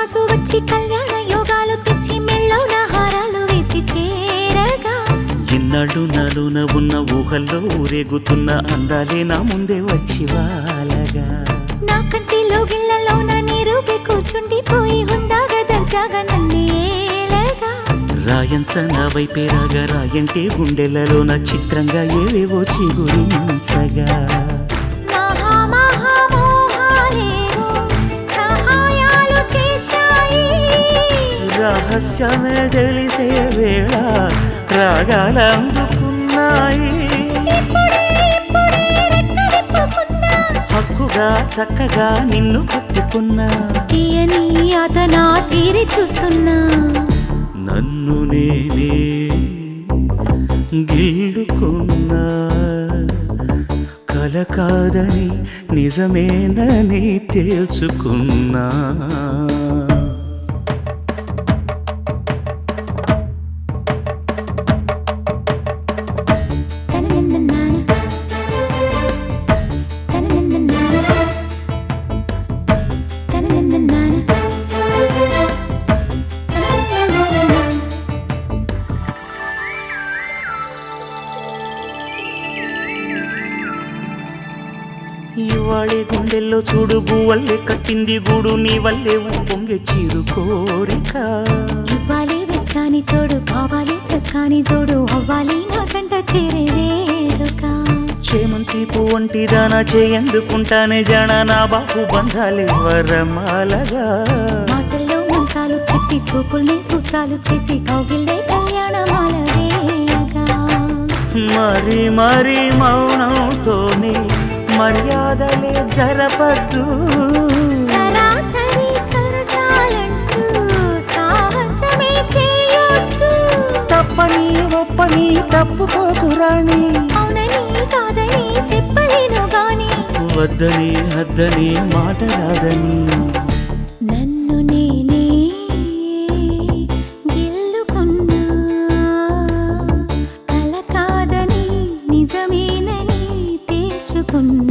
రోజు వచ్చి కళ్యాణ యోగాలు తెచ్చి మెళ్ళోన హారాలు వేసి చేరగా ఇన్నాళ్ళు నాలోన ఉన్న ఊహల్లో ఊరేగుతున్న అందాలే నా ముందే వచ్చి వాలగా నా కంటిలో గిళ్ళలోన నీరుపి కూర్చుండిపోయి హుందాగా దర్జాగా నన్ను ఏలగా రాయంచ నా వైపే రాగా రాయంటే గుండెలలోన చిత్రంగా ఏవేవో చిగురించగా మహా మహా మోహాలేవో సహాయాలు చేశాయి రహస్యమే తెలిసే వేళ రాగాల అందుకున్నాయి ఇప్పుడే ఇప్పుడే రెక్కలిప్పుకున్నా హక్కుగా చక్కగా నిన్ను కట్టుకున్నా తీయని అతనా తీరి చూస్తున్నా నన్ను నేనే గిల్లుకున్నా కల కాదని నిజమేనని తేల్చుకున్నా తననన్ననాన. తననన్ననాన. తననన్ననాన. తననన్ననాన. ఇవాళే గుండెల్లో చూడు గువల్లే కట్టింది గూడు నీ వల్లే పొంగే చిరు కోరిక ఇవ్వాలి వెచ్చాని తోడు కావాలి చక్కాని జోడు అవ్వాలి నా సంట చేరే వేడుక చేమంతి పువ్వంటి దానా చేయందుకుంటానే జానా నా బాపు బంధాలే వరమాలగా మాటల్లో మంత్రాలు చెప్పి చూపుల్ని సూత్రాలు చేసి కౌగిల్లే కళ్యాణమాల వేయగా మరి మరి మౌనంతోనే మర్యాదలే జరపద్దు సరాసరి సరసాలంటూ సాహసమే చేయొద్దు తప్పని ఒప్పని తప్పుకోకురాణి అవునని కాదని చెప్పలేను గాని వద్దని అద్దని మాట రాదని నన్ను నేనే గెల్లుకున్నా కల కాదని నిజమేనని తేల్చుకున్నా